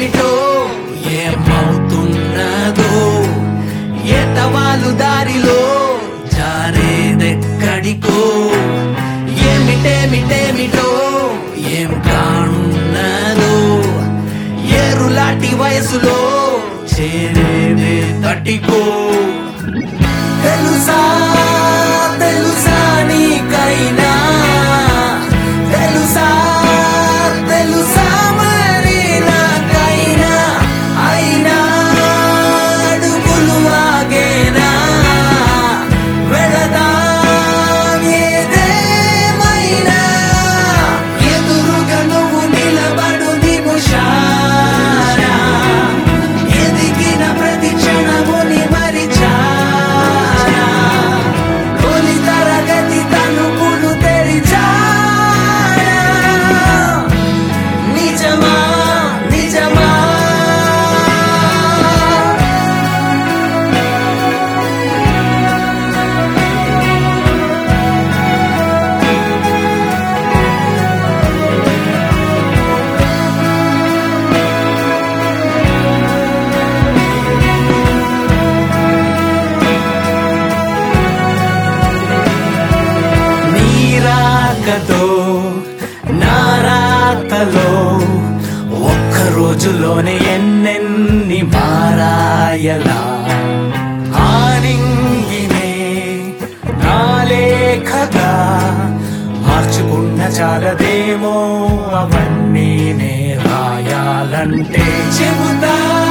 ఏమిటో ఏమవుతున్నదో ఎతవాలు దారిలో జారేదెక్కడికో ఏమిటేమిటేమిటో ఏం కానున్నదో ఏరులాంటి వయసులో చేరేదే తటికో తెలుసా తెలుసా నీకైనా తెలుసా తెలుసా మరి నాకైనా అయినా అడుగులు ఆగేనా వెళదాం ఏదేమైనా ఎదురుగా నువ్వు నిలబడు నిముషారా ఎదిగిన ప్రతి క్షణముని మరిచారా తొలి తరగతి తలుపులు తెరిచారా నిజమా నిజమా నీరాకతో నారాతలో ఒక్క రోజులోనే ఎన్నెన్ని మారాయలా ఆనింగినే నాలేఖగా మార్చుకున్న చాలదేమో అవన్నీ నే రాయాలంటే చెబుతా